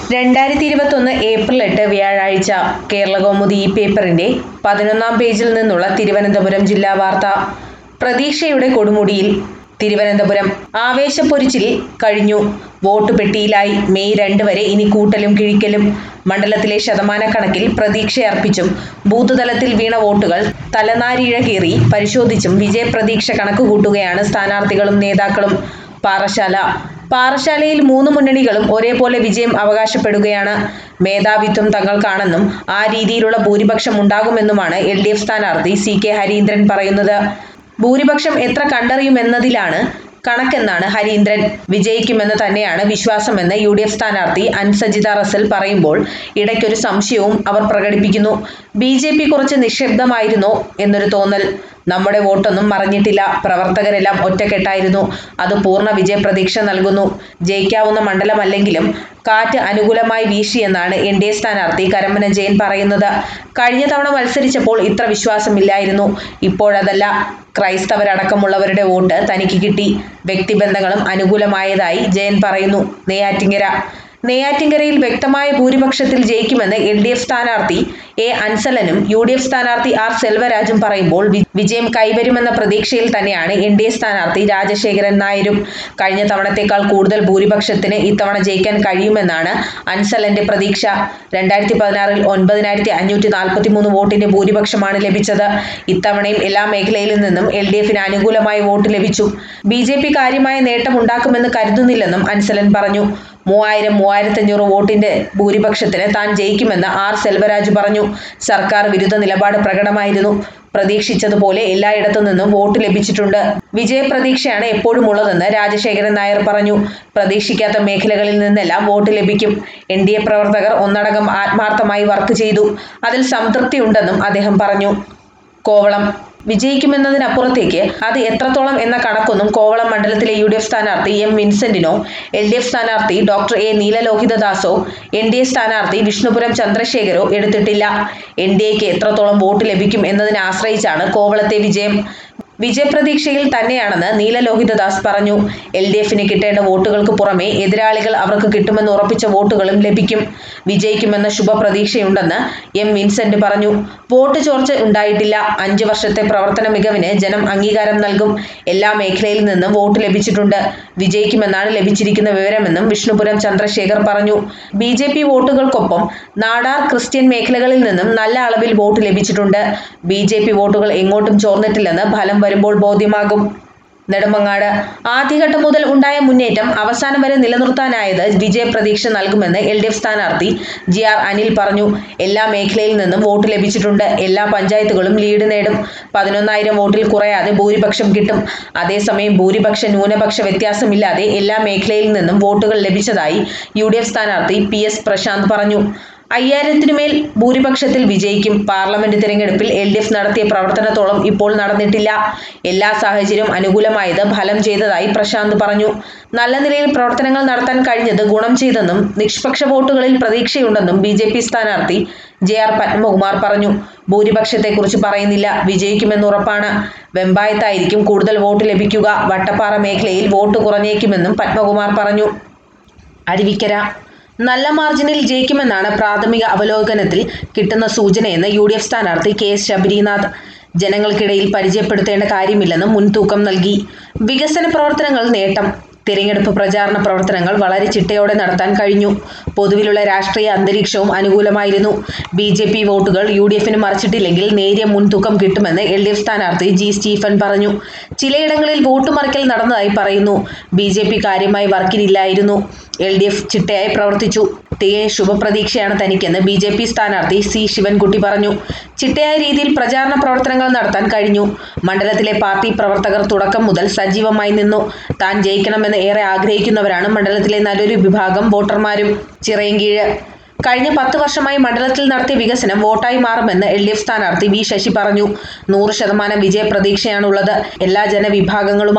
രണ്ടായിരത്തി ഇരുപത്തൊന്ന് ഏപ്രിൽ എട്ട് വ്യാഴാഴ്ച കേരളകൗമുദി ഈ പേപ്പറിന്റെ പതിനൊന്നാം പേജിൽ നിന്നുള്ള തിരുവനന്തപുരം ജില്ലാ വാർത്ത പ്രതീക്ഷയുടെ കൊടുമുടിയിൽ തിരുവനന്തപുരം ആവേശപ്പൊരിച്ചിൽ കഴിഞ്ഞു വോട്ട് പെട്ടിയിലായി മെയ് രണ്ട് വരെ ഇനി കൂട്ടലും കിഴിക്കലും മണ്ഡലത്തിലെ ശതമാനക്കണക്കിൽ പ്രതീക്ഷയർപ്പിച്ചും ബൂത്ത് തലത്തിൽ വീണ വോട്ടുകൾ തലനാരിഴ കീറി പരിശോധിച്ചും വിജയപ്രതീക്ഷ കണക്കുകൂട്ടുകയാണ് സ്ഥാനാർത്ഥികളും നേതാക്കളും പാറശാല പാറശാലയിൽ മൂന്ന് മുന്നണികളും ഒരേപോലെ വിജയം അവകാശപ്പെടുകയാണ് മേധാവിത്വം തങ്ങൾക്കാണെന്നും ആ രീതിയിലുള്ള ഭൂരിപക്ഷം ഉണ്ടാകുമെന്നുമാണ് എൽ ഡി എഫ് സ്ഥാനാർത്ഥി സി കെ ഹരീന്ദ്രൻ പറയുന്നത് ഭൂരിപക്ഷം എത്ര കണ്ടറിയുമെന്നതിലാണ് കണക്കെന്നാണ് ഹരീന്ദ്രൻ വിജയിക്കുമെന്ന് തന്നെയാണ് വിശ്വാസമെന്ന് യു ഡി എഫ് സ്ഥാനാർത്ഥി അൻസജിത റസൽ പറയുമ്പോൾ ഇടയ്ക്കൊരു സംശയവും അവർ പ്രകടിപ്പിക്കുന്നു ബി ജെ പി കുറച്ച് നിശബ്ദമായിരുന്നോ എന്നൊരു തോന്നൽ നമ്മുടെ വോട്ടൊന്നും മറഞ്ഞിട്ടില്ല പ്രവർത്തകരെല്ലാം ഒറ്റക്കെട്ടായിരുന്നു അത് പൂർണ്ണ വിജയപ്രതീക്ഷ നൽകുന്നു ജയിക്കാവുന്ന മണ്ഡലമല്ലെങ്കിലും കാറ്റ് അനുകൂലമായി വീശിയെന്നാണ് എൻ ഡി എ സ്ഥാനാർത്ഥി കരമന ജയൻ പറയുന്നത് കഴിഞ്ഞ തവണ മത്സരിച്ചപ്പോൾ ഇത്ര വിശ്വാസമില്ലായിരുന്നു ഇപ്പോഴതല്ല ക്രൈസ്തവരടക്കമുള്ളവരുടെ വോട്ട് തനിക്ക് കിട്ടി വ്യക്തിബന്ധങ്ങളും അനുകൂലമായതായി ജയൻ പറയുന്നു നെയ്യാറ്റിങ്കര നെയ്യാറ്റിങ്കരയിൽ വ്യക്തമായ ഭൂരിപക്ഷത്തിൽ ജയിക്കുമെന്ന് എൽ ഡി എഫ് സ്ഥാനാർത്ഥി എ അൻസലനും യു ഡി എഫ് സ്ഥാനാർത്ഥി ആർ സെൽവരാജും പറയുമ്പോൾ വി- വിജയം കൈവരുമെന്ന പ്രതീക്ഷയിൽ തന്നെയാണ് എൻ ഡി എ സ്ഥാനാർത്ഥി രാജശേഖരൻ നായരും കഴിഞ്ഞ തവണത്തേക്കാൾ കൂടുതൽ ഭൂരിപക്ഷത്തിന് ഇത്തവണ ജയിക്കാൻ കഴിയുമെന്നാണ് അൻസലന്റെ പ്രതീക്ഷ രണ്ടായിരത്തി പതിനാറിൽ ഒൻപതിനായിരത്തി അഞ്ഞൂറ്റി നാൽപ്പത്തി മൂന്ന് വോട്ടിന്റെ ഭൂരിപക്ഷമാണ് ലഭിച്ചത് ഇത്തവണയും എല്ലാ മേഖലയിൽ നിന്നും എൽ ഡി എഫിന് അനുകൂലമായ വോട്ട് ലഭിച്ചു ബി ജെ പി കാര്യമായ നേട്ടം ഉണ്ടാക്കുമെന്ന് കരുതുന്നില്ലെന്നും അൻസലൻ പറഞ്ഞു മൂവായിരം മൂവായിരത്തഞ്ഞൂറ് വോട്ടിന്റെ ഭൂരിപക്ഷത്തിന് താൻ ജയിക്കുമെന്ന് ആർ സെൽവരാജ് പറഞ്ഞു സർക്കാർ വിരുദ്ധ നിലപാട് പ്രകടമായിരുന്നു പ്രതീക്ഷിച്ചതുപോലെ എല്ലായിടത്തു നിന്നും വോട്ട് ലഭിച്ചിട്ടുണ്ട് വിജയപ്രതീക്ഷയാണ് എപ്പോഴും ഉള്ളതെന്ന് രാജശേഖരൻ നായർ പറഞ്ഞു പ്രതീക്ഷിക്കാത്ത മേഖലകളിൽ നിന്നെല്ലാം വോട്ട് ലഭിക്കും എൻ ഡി എ പ്രവർത്തകർ ഒന്നടങ്കം ആത്മാർത്ഥമായി വർക്ക് ചെയ്തു അതിൽ സംതൃപ്തിയുണ്ടെന്നും അദ്ദേഹം പറഞ്ഞു കോവളം വിജയിക്കുമെന്നതിനപ്പുറത്തേക്ക് അത് എത്രത്തോളം എന്ന കണക്കൊന്നും കോവളം മണ്ഡലത്തിലെ യു ഡി എഫ് സ്ഥാനാർത്ഥി എം വിൻസെന്റിനോ എൽ ഡി എഫ് സ്ഥാനാർത്ഥി ഡോക്ടർ എ നീലലോഹിതദാസോ എൻ ഡി എ സ്ഥാനാർത്ഥി വിഷ്ണുപുരം ചന്ദ്രശേഖരോ എടുത്തിട്ടില്ല എൻ ഡി എക്ക് എത്രത്തോളം വോട്ട് ലഭിക്കും എന്നതിനെ ആശ്രയിച്ചാണ് കോവളത്തെ വിജയം വിജയപ്രതീക്ഷയിൽ തന്നെയാണെന്ന് നീലലോഹിതദാസ് പറഞ്ഞു എൽ ഡി എഫിന് കിട്ടേണ്ട വോട്ടുകൾക്ക് പുറമെ എതിരാളികൾ അവർക്ക് കിട്ടുമെന്ന് ഉറപ്പിച്ച വോട്ടുകളും ലഭിക്കും വിജയിക്കുമെന്ന ശുഭപ്രതീക്ഷയുണ്ടെന്ന് എം വിൻസെന്റ് പറഞ്ഞു വോട്ട് ചോർച്ച ഉണ്ടായിട്ടില്ല അഞ്ചു വർഷത്തെ പ്രവർത്തന മികവിന് ജനം അംഗീകാരം നൽകും എല്ലാ മേഖലയിൽ നിന്നും വോട്ട് ലഭിച്ചിട്ടുണ്ട് വിജയിക്കുമെന്നാണ് ലഭിച്ചിരിക്കുന്ന വിവരമെന്നും വിഷ്ണുപുരം ചന്ദ്രശേഖർ പറഞ്ഞു ബി ജെ പി വോട്ടുകൾക്കൊപ്പം നാടാർ ക്രിസ്ത്യൻ മേഖലകളിൽ നിന്നും നല്ല അളവിൽ വോട്ട് ലഭിച്ചിട്ടുണ്ട് ബി ജെ പി വോട്ടുകൾ എങ്ങോട്ടും ചോർന്നിട്ടില്ലെന്ന് ഫലം വരുമ്പോൾ ബോധ്യമാകും നെടുമങ്ങാട് ആദ്യഘട്ടം മുതൽ ഉണ്ടായ മുന്നേറ്റം അവസാനം വരെ നിലനിർത്താനായത് വിജയപ്രതീക്ഷ നൽകുമെന്ന് എൽ ഡി എഫ് സ്ഥാനാർത്ഥി ജി ആർ അനിൽ പറഞ്ഞു എല്ലാ മേഖലയിൽ നിന്നും വോട്ട് ലഭിച്ചിട്ടുണ്ട് എല്ലാ പഞ്ചായത്തുകളും ലീഡ് നേടും പതിനൊന്നായിരം വോട്ടിൽ കുറയാതെ ഭൂരിപക്ഷം കിട്ടും അതേസമയം ഭൂരിപക്ഷ ന്യൂനപക്ഷ വ്യത്യാസമില്ലാതെ എല്ലാ മേഖലയിൽ നിന്നും വോട്ടുകൾ ലഭിച്ചതായി യു ഡി എഫ് സ്ഥാനാർത്ഥി പി എസ് പ്രശാന്ത് പറഞ്ഞു അയ്യായിരത്തിനുമേൽ ഭൂരിപക്ഷത്തിൽ വിജയിക്കും പാർലമെന്റ് തിരഞ്ഞെടുപ്പിൽ എൽ ഡി എഫ് നടത്തിയ പ്രവർത്തനത്തോളം ഇപ്പോൾ നടന്നിട്ടില്ല എല്ലാ സാഹചര്യവും അനുകൂലമായത് ഫലം ചെയ്തതായി പ്രശാന്ത് പറഞ്ഞു നല്ല നിലയിൽ പ്രവർത്തനങ്ങൾ നടത്താൻ കഴിഞ്ഞത് ഗുണം ചെയ്തെന്നും നിഷ്പക്ഷ വോട്ടുകളിൽ പ്രതീക്ഷയുണ്ടെന്നും ബി ജെ പി സ്ഥാനാർത്ഥി ജെ ആർ പത്മകുമാർ പറഞ്ഞു ഭൂരിപക്ഷത്തെക്കുറിച്ച് പറയുന്നില്ല വിജയിക്കുമെന്ന് ഉറപ്പാണ് വെമ്പായത്തായിരിക്കും കൂടുതൽ വോട്ട് ലഭിക്കുക വട്ടപ്പാറ മേഖലയിൽ വോട്ട് കുറഞ്ഞേക്കുമെന്നും പത്മകുമാർ പറഞ്ഞു അരുവിക്കര നല്ല മാർജിനിൽ ജയിക്കുമെന്നാണ് പ്രാഥമിക അവലോകനത്തിൽ കിട്ടുന്ന സൂചനയെന്ന് യു ഡി എഫ് സ്ഥാനാർത്ഥി കെ എസ് ശബരിനാഥ് ജനങ്ങൾക്കിടയിൽ പരിചയപ്പെടുത്തേണ്ട കാര്യമില്ലെന്ന് മുൻതൂക്കം നൽകി വികസന പ്രവർത്തനങ്ങൾ നേട്ടം തിരഞ്ഞെടുപ്പ് പ്രചാരണ പ്രവർത്തനങ്ങൾ വളരെ ചിട്ടയോടെ നടത്താൻ കഴിഞ്ഞു പൊതുവിലുള്ള രാഷ്ട്രീയ അന്തരീക്ഷവും അനുകൂലമായിരുന്നു ബി ജെ പി വോട്ടുകൾ യു ഡി എഫിന് മറിച്ചിട്ടില്ലെങ്കിൽ നേരിയ മുൻതൂക്കം കിട്ടുമെന്ന് എൽ ഡി എഫ് സ്ഥാനാർത്ഥി ജി സ്റ്റീഫൻ പറഞ്ഞു ചിലയിടങ്ങളിൽ വോട്ട് മറിക്കൽ നടന്നതായി പറയുന്നു ബി ജെ പി കാര്യമായി വർക്കിനില്ലായിരുന്നു എൽ ഡി എഫ് ചിട്ടയായി പ്രവർത്തിച്ചു തികയെ ശുഭപ്രതീക്ഷയാണ് തനിക്കെന്ന് ബി ജെ പി സ്ഥാനാർത്ഥി സി ശിവൻകുട്ടി പറഞ്ഞു ചിട്ടയായ രീതിയിൽ പ്രചാരണ പ്രവർത്തനങ്ങൾ നടത്താൻ കഴിഞ്ഞു മണ്ഡലത്തിലെ പാർട്ടി പ്രവർത്തകർ തുടക്കം മുതൽ സജീവമായി നിന്നു താൻ ജയിക്കണമെന്ന് ഏറെ ആഗ്രഹിക്കുന്നവരാണ് മണ്ഡലത്തിലെ നല്ലൊരു വിഭാഗം വോട്ടർമാരും ചിറയൻകീഴ് കഴിഞ്ഞ പത്ത് വർഷമായി മണ്ഡലത്തിൽ നടത്തിയ വികസനം വോട്ടായി മാറുമെന്ന് എൽ ഡി എഫ് സ്ഥാനാർത്ഥി വി ശശി പറഞ്ഞു നൂറ് ശതമാനം വിജയ പ്രതീക്ഷയാണുള്ളത് എല്ലാ ജനവിഭാഗങ്ങളുമായുള്ള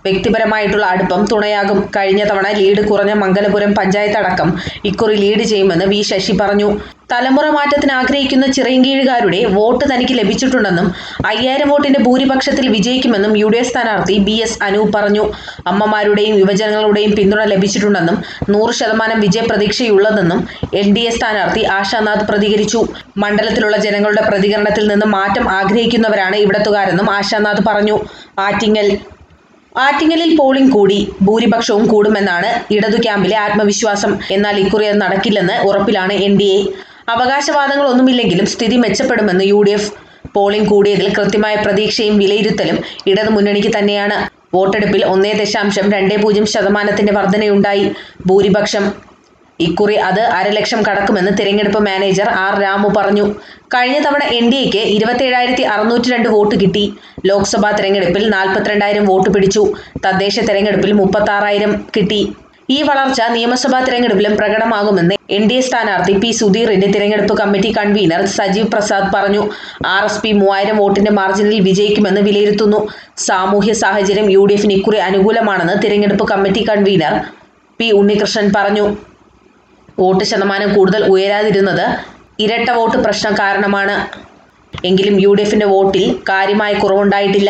വ്യക്തിപരമായിട്ടുള്ള അടുപ്പം തുണയാകും കഴിഞ്ഞ തവണ ലീഡ് കുറഞ്ഞ മംഗലപുരം പഞ്ചായത്ത് അടക്കം ഇക്കുറി ലീഡ് ചെയ്യുമെന്ന് വി ശശി പറഞ്ഞു തലമുറ മാറ്റത്തിന് ആഗ്രഹിക്കുന്ന ചിറയൻകീഴുകാരുടെ വോട്ട് തനിക്ക് ലഭിച്ചിട്ടുണ്ടെന്നും അയ്യായിരം വോട്ടിന്റെ ഭൂരിപക്ഷത്തിൽ വിജയിക്കുമെന്നും യു ഡി എഫ് സ്ഥാനാർത്ഥി ബി എസ് അനൂപ് പറഞ്ഞു അമ്മമാരുടെയും യുവജനങ്ങളുടെയും പിന്തുണ ലഭിച്ചിട്ടുണ്ടെന്നും നൂറ് ശതമാനം വിജയപ്രതീക്ഷയുള്ളതെന്നും എൻ ഡി എ സ്ഥാനാർത്ഥി ആശാനാഥ് പ്രതികരിച്ചു മണ്ഡലത്തിലുള്ള ജനങ്ങളുടെ പ്രതികരണത്തിൽ നിന്ന് മാറ്റം ആഗ്രഹിക്കുന്നവരാണ് ഇവിടത്തുകാരെന്നും ആശാനാഥ് പറഞ്ഞു ആറ്റിങ്ങൽ ആറ്റിങ്ങലിൽ പോളിംഗ് കൂടി ഭൂരിപക്ഷവും കൂടുമെന്നാണ് ഇടതു ക്യാമ്പിലെ ആത്മവിശ്വാസം എന്നാൽ ഇക്കുറി അത് നടക്കില്ലെന്ന് ഉറപ്പിലാണ് എൻ ഡി എ അവകാശവാദങ്ങളൊന്നുമില്ലെങ്കിലും സ്ഥിതി മെച്ചപ്പെടുമെന്ന് യു ഡി എഫ് പോളിംഗ് കൂടിയതിൽ കൃത്യമായ പ്രതീക്ഷയും വിലയിരുത്തലും ഇടതു മുന്നണിക്ക് തന്നെയാണ് വോട്ടെടുപ്പിൽ ഒന്നേ ദശാംശം രണ്ടേ പൂജ്യം ശതമാനത്തിന്റെ വർധനയുണ്ടായി ഭൂരിപക്ഷം ഇക്കുറി അത് അരലക്ഷം കടക്കുമെന്ന് തിരഞ്ഞെടുപ്പ് മാനേജർ ആർ രാമു പറഞ്ഞു കഴിഞ്ഞ തവണ എൻ ഡി എക്ക് ഇരുപത്തിയേഴായിരത്തി അറുന്നൂറ്റി രണ്ട് വോട്ട് കിട്ടി ലോക്സഭാ തെരഞ്ഞെടുപ്പിൽ നാൽപ്പത്തിരണ്ടായിരം വോട്ട് പിടിച്ചു തദ്ദേശ തെരഞ്ഞെടുപ്പിൽ മുപ്പത്തി ആറായിരം കിട്ടി ഈ വളർച്ച നിയമസഭാ തെരഞ്ഞെടുപ്പിലും പ്രകടമാകുമെന്ന് എൻ ഡി എ സ്ഥാനാർത്ഥി പി സുധീറിന്റെ തിരഞ്ഞെടുപ്പ് കമ്മിറ്റി കൺവീനർ സജീവ് പ്രസാദ് പറഞ്ഞു ആർ എസ് പി മൂവായിരം വോട്ടിന്റെ മാർജിനിൽ വിജയിക്കുമെന്ന് വിലയിരുത്തുന്നു സാമൂഹ്യ സാഹചര്യം യു ഡി എഫിന് ഇക്കുറി അനുകൂലമാണെന്ന് തിരഞ്ഞെടുപ്പ് കമ്മിറ്റി കൺവീനർ പി ഉണ്ണികൃഷ്ണൻ പറഞ്ഞു വോട്ട് ശതമാനം കൂടുതൽ ഉയരാതിരുന്നത് ഇരട്ട വോട്ട് പ്രശ്നം കാരണമാണ് എങ്കിലും യു ഡി എഫിന്റെ വോട്ടിൽ കാര്യമായ കുറവുണ്ടായിട്ടില്ല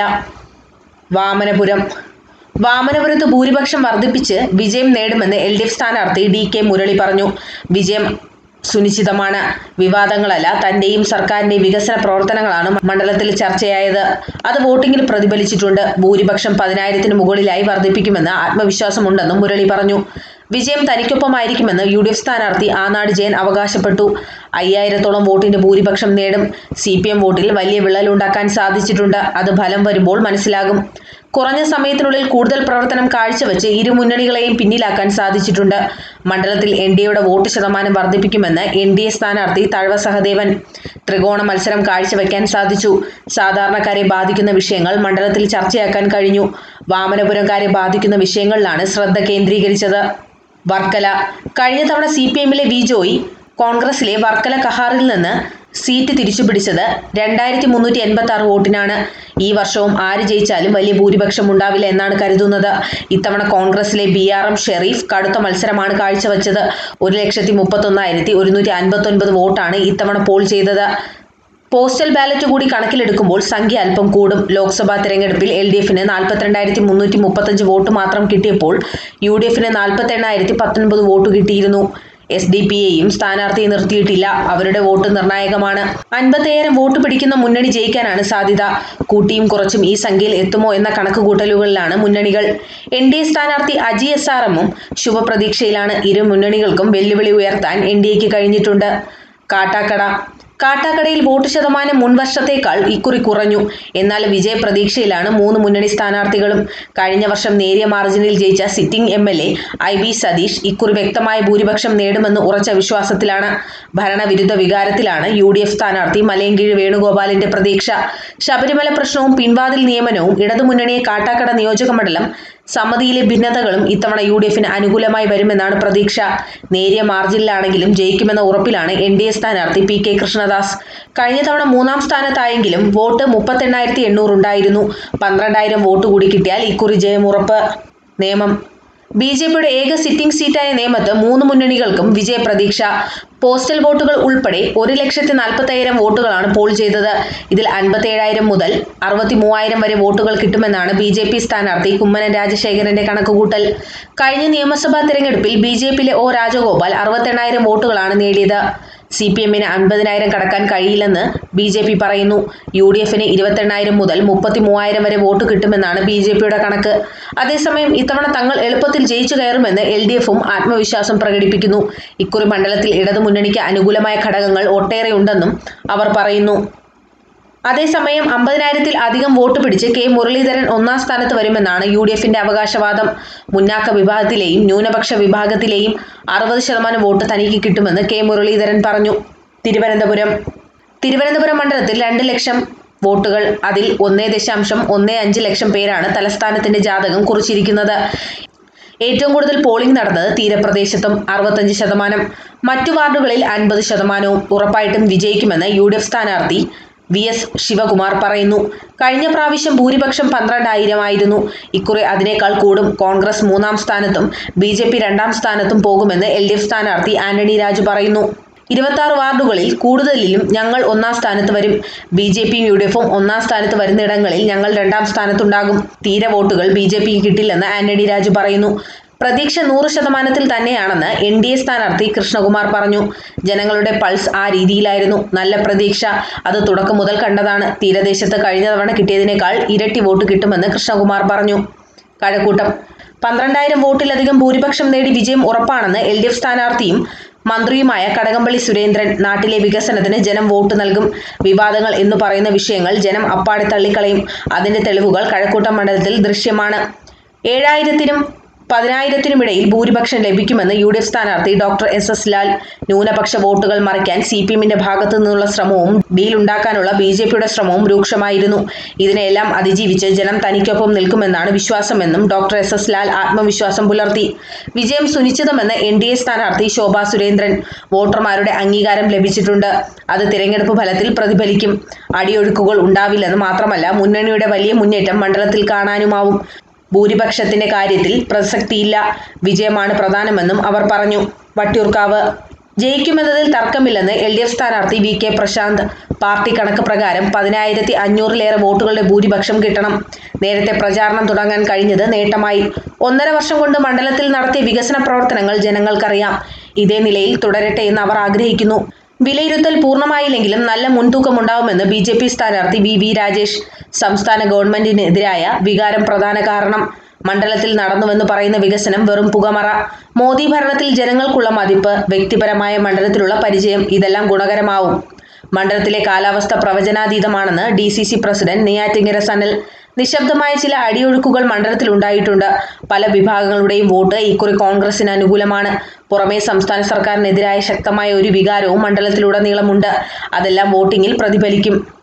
വാമനപുരം വാമനപുരത്ത് ഭൂരിപക്ഷം വർദ്ധിപ്പിച്ച് വിജയം നേടുമെന്ന് എൽ ഡി എഫ് സ്ഥാനാർത്ഥി ഡി കെ മുരളി പറഞ്ഞു വിജയം സുനിശ്ചിതമാണ് വിവാദങ്ങളല്ല തന്റെയും സർക്കാരിന്റെ വികസന പ്രവർത്തനങ്ങളാണ് മണ്ഡലത്തിൽ ചർച്ചയായത് അത് വോട്ടിംഗിൽ പ്രതിഫലിച്ചിട്ടുണ്ട് ഭൂരിപക്ഷം പതിനായിരത്തിന് മുകളിലായി വർദ്ധിപ്പിക്കുമെന്ന് ആത്മവിശ്വാസമുണ്ടെന്നും മുരളി പറഞ്ഞു വിജയം തനിക്കൊപ്പമായിരിക്കുമെന്ന് യു ഡി എഫ് സ്ഥാനാർത്ഥി ആനാട് ജയൻ അവകാശപ്പെട്ടു അയ്യായിരത്തോളം വോട്ടിന്റെ ഭൂരിപക്ഷം നേടും സി പി എം വോട്ടിൽ വലിയ വിള്ളലുണ്ടാക്കാൻ സാധിച്ചിട്ടുണ്ട് അത് ഫലം വരുമ്പോൾ മനസ്സിലാകും കുറഞ്ഞ സമയത്തിനുള്ളിൽ കൂടുതൽ പ്രവർത്തനം കാഴ്ചവെച്ച് ഇരു മുന്നണികളെയും പിന്നിലാക്കാൻ സാധിച്ചിട്ടുണ്ട് മണ്ഡലത്തിൽ എൻ ഡി എയുടെ വോട്ട് ശതമാനം വർദ്ധിപ്പിക്കുമെന്ന് എൻ ഡി എ സ്ഥാനാർത്ഥി തഴവ സഹദേവൻ ത്രികോണ മത്സരം കാഴ്ചവെക്കാൻ സാധിച്ചു സാധാരണക്കാരെ ബാധിക്കുന്ന വിഷയങ്ങൾ മണ്ഡലത്തിൽ ചർച്ചയാക്കാൻ കഴിഞ്ഞു വാമനപുരംകാരെ ബാധിക്കുന്ന വിഷയങ്ങളിലാണ് ശ്രദ്ധ കേന്ദ്രീകരിച്ചത് വർക്കല കഴിഞ്ഞ തവണ സി പി എമ്മിലെ വി ജോയി കോൺഗ്രസിലെ വർക്കല കഹാറിൽ നിന്ന് സീറ്റ് തിരിച്ചുപിടിച്ചത് രണ്ടായിരത്തി മുന്നൂറ്റി എൺപത്തി ആറ് വോട്ടിനാണ് ഈ വർഷവും ആര് ജയിച്ചാലും വലിയ ഭൂരിപക്ഷം ഉണ്ടാവില്ല എന്നാണ് കരുതുന്നത് ഇത്തവണ കോൺഗ്രസിലെ ബി ആർ എം ഷെറീഫ് കടുത്ത മത്സരമാണ് കാഴ്ചവെച്ചത് ഒരു ലക്ഷത്തി മുപ്പത്തൊന്നായിരത്തി ഒരുന്നൂറ്റി അൻപത്തൊൻപത് വോട്ടാണ് ഇത്തവണ പോൾ ചെയ്തത് പോസ്റ്റൽ ബാലറ്റ് കൂടി കണക്കിലെടുക്കുമ്പോൾ സംഖ്യ അല്പം കൂടും ലോക്സഭാ തെരഞ്ഞെടുപ്പിൽ എൽ ഡി എഫിന് നാൽപ്പത്തിരണ്ടായിരത്തി മുന്നൂറ്റി മുപ്പത്തഞ്ച് വോട്ട് മാത്രം കിട്ടിയപ്പോൾ യു ഡി എഫിന് നാൽപ്പത്തി എണ്ണായിരത്തി പത്തൊൻപത് വോട്ട് കിട്ടിയിരുന്നു എസ് ഡി പി എയും സ്ഥാനാർത്ഥിയെ നിർത്തിയിട്ടില്ല അവരുടെ വോട്ട് നിർണായകമാണ് അൻപത്തയ്യായിരം വോട്ട് പിടിക്കുന്ന മുന്നണി ജയിക്കാനാണ് സാധ്യത കൂട്ടിയും കുറച്ചും ഈ സംഖ്യയിൽ എത്തുമോ എന്ന കണക്കുകൂട്ടലുകളിലാണ് മുന്നണികൾ എൻ ഡി എ സ്ഥാനാർത്ഥി അജി എസ് ആർ എമ്മും ശുഭപ്രതീക്ഷയിലാണ് ഇരു മുന്നണികൾക്കും വെല്ലുവിളി ഉയർത്താൻ എൻ ഡി എക്ക് കഴിഞ്ഞിട്ടുണ്ട് കാട്ടാക്കട കാട്ടാക്കടയിൽ വോട്ട് ശതമാനം മുൻവർഷത്തേക്കാൾ ഇക്കുറി കുറഞ്ഞു എന്നാൽ വിജയപ്രതീക്ഷയിലാണ് മൂന്ന് മുന്നണി സ്ഥാനാർത്ഥികളും കഴിഞ്ഞ വർഷം നേരിയ മാർജിനിൽ ജയിച്ച sitting M L A I B Satheesh ഇക്കുറി വ്യക്തമായ ഭൂരിപക്ഷം നേടുമെന്ന് ഉറച്ച വിശ്വാസത്തിലാണ് ഭരണവിരുദ്ധ വികാരത്തിലാണ് യു ഡി എഫ് സ്ഥാനാർത്ഥി മലയൻകീഴ് വേണുഗോപാലിന്റെ പ്രതീക്ഷ ശബരിമല പ്രശ്നവും പിൻവാതിൽ നിയമനവും ഇടതുമുന്നണിയെ കാട്ടാക്കട നിയോജക മണ്ഡലം സമിതിയിലെ ഭിന്നതകളും ഇത്തവണ യു ഡി എഫിന് അനുകൂലമായി വരുമെന്നാണ് പ്രതീക്ഷ നേരിയ മാർജിനിലാണെങ്കിലും ജയിക്കുമെന്ന ഉറപ്പിലാണ് എൻ ഡി എ സ്ഥാനാർത്ഥി പി കെ കൃഷ്ണദാസ് കഴിഞ്ഞ തവണ മൂന്നാം സ്ഥാനത്തായെങ്കിലും വോട്ട് മുപ്പത്തെണ്ണായിരത്തി എണ്ണൂറുണ്ടായിരുന്നു പന്ത്രണ്ടായിരം വോട്ട് കൂടി കിട്ടിയാൽ ഇക്കുറി ജയമുറപ്പ് നിയമം ബി ജെ പിയുടെ ഏക സിറ്റിംഗ് സീറ്റായ നേമത്ത് മൂന്ന് മുന്നണികൾക്കും വിജയപ്രതീക്ഷ പോസ്റ്റൽ വോട്ടുകൾ ഉൾപ്പെടെ ഒരു ലക്ഷത്തി നാൽപ്പത്തയ്യായിരം വോട്ടുകളാണ് പോൾ ചെയ്തത് ഇതിൽ അൻപത്തേഴായിരം മുതൽ അറുപത്തി മൂവായിരം വരെ വോട്ടുകൾ കിട്ടുമെന്നാണ് ബി ജെ പി സ്ഥാനാർത്ഥി കുമ്മനം രാജശേഖരന്റെ കണക്കുകൂട്ടൽ കഴിഞ്ഞ നിയമസഭാ തെരഞ്ഞെടുപ്പിൽ ബി ജെ പിയിലെ ഒ രാജഗോപാൽ അറുപത്തെണ്ണായിരം വോട്ടുകളാണ് നേടിയത് സി പി എമ്മിന് അൻപതിനായിരം കടക്കാൻ കഴിയില്ലെന്ന് ബി ജെ പി പറയുന്നു യു ഡി എഫിന് ഇരുപത്തെണ്ണായിരം മുതൽ മുപ്പത്തി മൂവായിരം വരെ വോട്ട് കിട്ടുമെന്നാണ് ബി ജെ പിയുടെ കണക്ക് അതേസമയം ഇത്തവണ തങ്ങൾ എളുപ്പത്തിൽ ജയിച്ചു കയറുമെന്ന് എൽ ഡി എഫും ആത്മവിശ്വാസം പ്രകടിപ്പിക്കുന്നു ഇക്കുറി മണ്ഡലത്തിൽ ഇടതുമുന്നണിക്ക് അനുകൂലമായ ഘടകങ്ങൾ ഒട്ടേറെ ഉണ്ടെന്നും അവർ പറയുന്നു അതേസമയം അമ്പതിനായിരത്തിൽ അധികം വോട്ട് പിടിച്ച് കെ മുരളീധരൻ ഒന്നാം സ്ഥാനത്ത് വരുമെന്നാണ് യു ഡി എഫിന്റെ അവകാശവാദം മുന്നാക്ക വിഭാഗത്തിലെയും ന്യൂനപക്ഷ വിഭാഗത്തിലെയും അറുപത് ശതമാനം വോട്ട് തനിക്ക് കിട്ടുമെന്ന് കെ മുരളീധരൻ പറഞ്ഞു തിരുവനന്തപുരം തിരുവനന്തപുരം മണ്ഡലത്തിൽ രണ്ട് ലക്ഷം വോട്ടുകൾ അതിൽ ഒന്നേ ദശാംശം ഒന്നേ അഞ്ച് ലക്ഷം പേരാണ് തലസ്ഥാനത്തിന്റെ ജാതകം കുറിച്ചിരിക്കുന്നത് ഏറ്റവും കൂടുതൽ പോളിംഗ് നടന്നത് തീരപ്രദേശത്തും അറുപത്തഞ്ച് ശതമാനം മറ്റു വാർഡുകളിൽ അൻപത് ശതമാനവും ഉറപ്പായിട്ടും വിജയിക്കുമെന്ന് യു ഡി എഫ് സ്ഥാനാർത്ഥി വി എസ് ശിവകുമാർ പറയുന്നു കഴിഞ്ഞ പ്രാവശ്യം ഭൂരിപക്ഷം പന്ത്രണ്ടായിരം ആയിരുന്നു ഇക്കുറി അതിനേക്കാൾ കൂടും കോൺഗ്രസ് മൂന്നാം സ്ഥാനത്തും ബി ജെ പി രണ്ടാം സ്ഥാനത്തും പോകുമെന്ന് എൽ ഡി എഫ് സ്ഥാനാർത്ഥി ആന്റണി രാജു പറയുന്നു ഇരുപത്തി വാർഡുകളിൽ കൂടുതലിലും ഞങ്ങൾ ഒന്നാം സ്ഥാനത്ത് വരും ബി ജെ പിയും യു ഡി എഫും ഒന്നാം സ്ഥാനത്ത് വരുന്നിടങ്ങളിൽ ഞങ്ങൾ രണ്ടാം സ്ഥാനത്തുണ്ടാകും തീരെ വോട്ടുകൾ ബി ജെ പിക്ക് കിട്ടില്ലെന്ന് ആന്റണി രാജു പറയുന്നു പ്രതീക്ഷ നൂറ് ശതമാനത്തിൽ തന്നെയാണെന്ന് എൻ ഡി എ സ്ഥാനാർത്ഥി കൃഷ്ണകുമാർ പറഞ്ഞു ജനങ്ങളുടെ പൾസ് ആ രീതിയിലായിരുന്നു നല്ല പ്രതീക്ഷ അത് തുടക്കം മുതൽ കണ്ടതാണ് തീരദേശത്ത് കഴിഞ്ഞ തവണ കിട്ടിയതിനേക്കാൾ ഇരട്ടി വോട്ട് കിട്ടുമെന്ന് കൃഷ്ണകുമാർ പറഞ്ഞു കഴക്കൂട്ടം പന്ത്രണ്ടായിരം വോട്ടിലധികം ഭൂരിപക്ഷം നേടി വിജയം ഉറപ്പാണെന്ന് എൽ ഡി എഫ് സ്ഥാനാർത്ഥിയും മന്ത്രിയുമായ കടകംപള്ളി സുരേന്ദ്രൻ നാട്ടിലെ വികസനത്തിന് ജനം വോട്ട് നൽകും വിവാദങ്ങൾ എന്ന് പറയുന്ന വിഷയങ്ങൾ ജനം അപ്പാടെ തള്ളിക്കളയും അതിന്റെ തെളിവുകൾ കഴക്കൂട്ടം മണ്ഡലത്തിൽ ദൃശ്യമാണ് ഏഴായിരത്തിനും പതിനായിരത്തിനുമിടയിൽ ഭൂരിപക്ഷം ലഭിക്കുമെന്ന് യു ഡി എഫ് സ്ഥാനാർത്ഥി ഡോക്ടർ എസ് എസ് ലാൽ ന്യൂനപക്ഷ വോട്ടുകൾ മറിക്കാൻ സി പി എമ്മിന്റെ ഭാഗത്തു നിന്നുള്ള ശ്രമവും ഡീൽ ഉണ്ടാക്കാനുള്ള ബി ജെ പിയുടെ ശ്രമവും രൂക്ഷമായിരുന്നു ഇതിനെല്ലാം അതിജീവിച്ച് ജനം തനിക്കൊപ്പം നിൽക്കുമെന്നാണ് വിശ്വാസമെന്നും ഡോക്ടർ എസ് എസ് ലാൽ ആത്മവിശ്വാസം പുലർത്തി വിജയം സുനിശ്ചിതമെന്ന് എൻ ഡി എ സ്ഥാനാർത്ഥി ശോഭാ സുരേന്ദ്രൻ വോട്ടർമാരുടെ അംഗീകാരം ലഭിച്ചിട്ടുണ്ട് അത് തിരഞ്ഞെടുപ്പ് ഫലത്തിൽ പ്രതിഫലിക്കും അടിയൊഴുക്കുകൾ ഉണ്ടാവില്ലെന്ന് മാത്രമല്ല മുന്നണിയുടെ വലിയ മുന്നേറ്റം മണ്ഡലത്തിൽ കാണാനുമാവും ഭൂരിപക്ഷത്തിന്റെ കാര്യത്തിൽ പ്രസക്തിയില്ല വിജയമാണ് പ്രധാനമെന്നും അവർ പറഞ്ഞു വട്ടിയൂർക്കാവ് ജയിക്കുമെന്നതിൽ തർക്കമില്ലെന്ന് എൽ ഡി എഫ് സ്ഥാനാർത്ഥി വി കെ പ്രശാന്ത് പാർട്ടി കണക്ക് പ്രകാരം പതിനായിരത്തി അഞ്ഞൂറിലേറെ വോട്ടുകളുടെ ഭൂരിപക്ഷം കിട്ടണം നേരത്തെ പ്രചാരണം തുടങ്ങാൻ കഴിഞ്ഞത് നേട്ടമായി ഒന്നര വർഷം കൊണ്ട് മണ്ഡലത്തിൽ നടത്തിയ വികസന പ്രവർത്തനങ്ങൾ ജനങ്ങൾക്കറിയാം ഇതേ നിലയിൽ തുടരട്ടെ എന്ന് അവർ ആഗ്രഹിക്കുന്നു വിലയിരുത്തൽ പൂർണ്ണമായില്ലെങ്കിലും നല്ല മുൻതൂക്കമുണ്ടാവുമെന്ന് ബി ജെ പി സ്ഥാനാർത്ഥി വി വി രാജേഷ് സംസ്ഥാന ഗവൺമെന്റിനെതിരായ വികാരം പ്രധാന കാരണം മണ്ഡലത്തിൽ നടന്നുവെന്ന് പറയുന്ന വികസനം വെറും പുകമറ മോദി ഭരണത്തിൽ ജനങ്ങൾക്കുള്ള മതിപ്പ് വ്യക്തിപരമായ മണ്ഡലത്തിലുള്ള പരിചയം ഇതെല്ലാം ഗുണകരമാവും മണ്ഡലത്തിലെ കാലാവസ്ഥ പ്രവചനാതീതമാണെന്ന് D C C president Neyyattinkara Sanal നിശബ്ദമായ ചില അടിയൊഴുക്കുകൾ മണ്ഡലത്തിൽ ഉണ്ടായിട്ടുണ്ട് പല വിഭാഗങ്ങളുടെയും വോട്ട് ഇക്കുറി കോൺഗ്രസിന് അനുകൂലമാണ് പുറമേ സംസ്ഥാന സർക്കാരിനെതിരായ ശക്തമായ ഒരു വികാരവും മണ്ഡലത്തിലുടനീളമുണ്ട് അതെല്ലാം വോട്ടിങ്ങിൽ പ്രതിഫലിക്കും